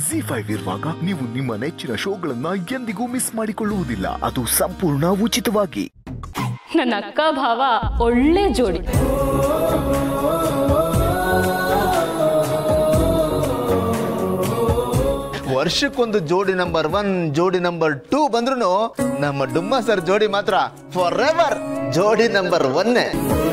G five ಇರುವಾಗ ನೀವು ನಿಮ್ಮ ನೆಚ್ಚಿನ ಶೋಗಳನ್ನ ಎಂದಿಗೂ ಮಿಸ್ ಮಾಡಿಕೊಳ್ಳುವುದಿಲ್ಲ ಅದು ಸಂಪೂರ್ಣ ಉಚಿತವಾಗಿ ನನ್ನ ಅಕ್ಕ ಭಾವ ಒಳ್ಳೆ ಜೋಡಿ ವರ್ಷಕ್ಕೊಂದು ಜೋಡಿ ನಂಬರ್ ಒನ್ ಜೋಡಿ ನಂಬರ್ ಟೂ ಬಂದ್ರು ನಮ್ಮ ಡುಮ್ಮ ಸರ್ ಜೋಡಿ ಮಾತ್ರ ಫಾರ್ ಎವರ್ ಜೋಡಿ ನಂಬರ್ ಒನ್ನೇ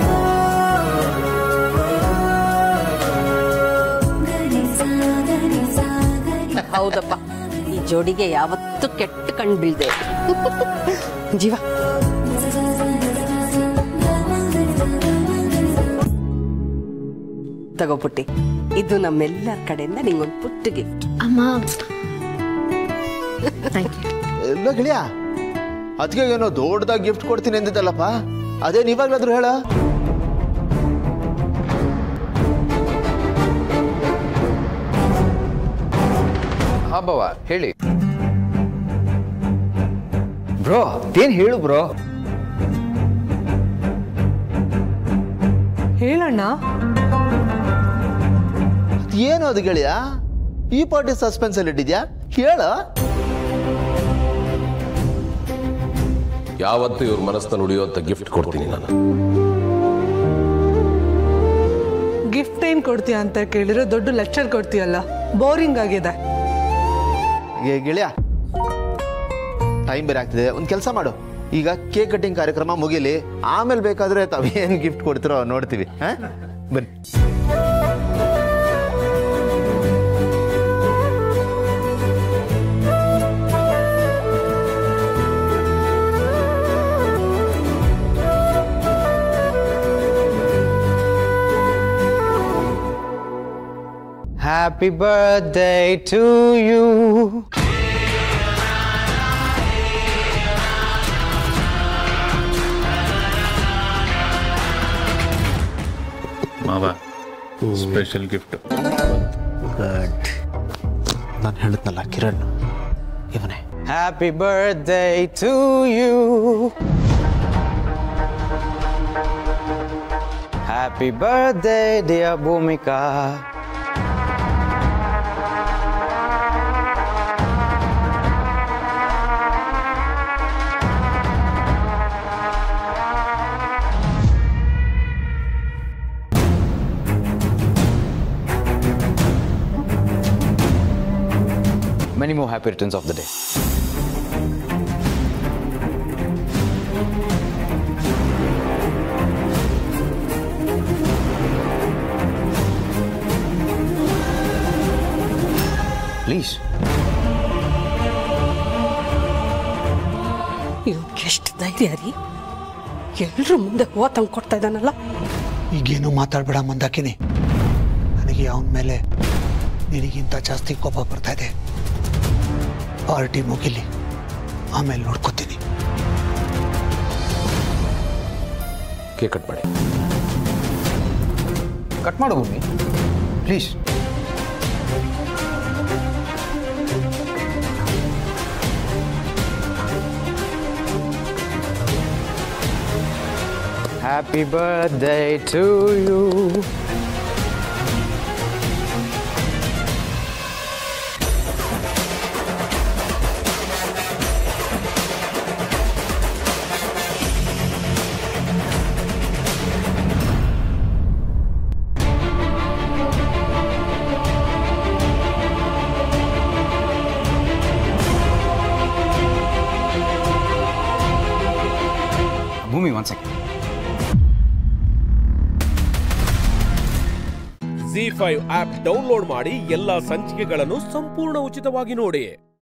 ಹೌದಪ್ಪ ಈ ಜೋಡಿಗೆ ಯಾವತ್ತೂ ಕೆಟ್ಟ ಕಣ್ ಬೀಳ್ದೆ ಜೀವ ತಗೋ ಪುಟ್ಟಿ ಇದು ನಮ್ಮೆಲ್ಲರ ಕಡೆಯಿಂದ ನಿಂಗೊಂದು ಪುಟ್ಟ ಗಿಫ್ಟ್ ಅಮ್ಮ ಥ್ಯಾಂಕ್ ಯು ಎಲ್ಲ ಗೆಳೆಯ ಅದಕ್ಕೆ ಏನೋ ದೊಡ್ಡದಾಗಿ ಗಿಫ್ಟ್ ಕೊಡ್ತೀನಿ ಅಂದಿದ್ದಲ್ಲಪ್ಪ ಅದೇ ನೀವಾಗ್ಲಾದ್ರೂ ಹೇಳ ಹಾ ಬಾವ ಹೇಳಿ ಬ್ರೋ ಅದೇನ್ ಹೇಳು ಬ್ರೋ ಹೇಳಣ್ಣ ಏನು ಅದು ಗೆಳೆಯ ಈ ಪಾರ್ಟಿ ಸಸ್ಪೆನ್ಸ್ ಅಲ್ಲಿ ಇಟ್ಟಿದ್ಯಾ ಹೇಳ ಯಾವತ್ತೂ ಇವ್ರ ಮನಸ್ಸಲ್ಲಿ ಉಳಿಯುವಂತ ಗಿಫ್ಟ್ ಕೊಡ್ತೀನಿ ನಾನು ಗಿಫ್ಟ್ ಏನ್ ಕೊಡ್ತೀಯ ಅಂತ ಕೇಳಿದ್ರೆ ದೊಡ್ಡ ಲೆಕ್ಚರ್ ಕೊಡ್ತೀಯಲ್ಲ ಬೋರಿಂಗ್ ಆಗಿದೆ ಏ ಗೆಳೆಯ ಟೈಮ್ ಬೇರೆ ಆಗ್ತಿದೆ ಒಂದು ಕೆಲಸ ಮಾಡು ಈಗ ಕೇಕ್ ಕಟ್ಟಿಂಗ್ ಕಾರ್ಯಕ್ರಮ ಮುಗಿಲಿ ಆಮೇಲೆ ಬೇಕಾದ್ರೆ ತಾವೇನು ಗಿಫ್ಟ್ ಕೊಡ್ತಿರೋ ನೋಡ್ತೀವಿ ಹಾ? ಬನ್ನಿ ಹ್ಯಾಪಿ ಬರ್ತ್ಡೇ ಟು ಯು ಮಾವ ಸ್ಪೆಷಲ್ ಗಿಫ್ಟ್ ಗುಡ್ ನಾನು ಹೇಳಿದ್ನಲ್ಲ ಕಿರಣ್ ಇವನೇ happy birthday to you happy birthday dear Bhoomika Many more happy returns of the day. Please. ಇವಕ್ಕೆ ಎಷ್ಟು ಧೈರ್ಯ ರೀ ಎಲ್ರು ಮುಂದೆ ಹೂವ ತಂದು ಕೊಡ್ತಾ ಇದ್ದಾನಲ್ಲ ಈಗೇನು ಮಾತಾಡ್ಬೇಡ ಮಂದಾಕಿನಿ ನನಗೆ ಅವನ ಮೇಲೆ ನಿನಗಿಂತ ಜಾಸ್ತಿ ಕೋಪ ಬರ್ತಾ ಇದೆ ಪಾರ್ಟಿ ಮುಗಿಲಿ ಆಮೇಲೆ ನೋಡ್ಕೋತೀನಿ ಕೇಕ್ ಕಟ್ ಮಾಡಿ ಕಟ್ ಮಾಡು Bhoomi please happy birthday to you Bhoomi one second Zee five app download ಮಾಡಿ ಎಲ್ಲಾ ಸಂಚಿಕೆಗಳನ್ನು ಸಂಪೂರ್ಣ ಉಚಿತವಾಗಿ ನೋಡಿ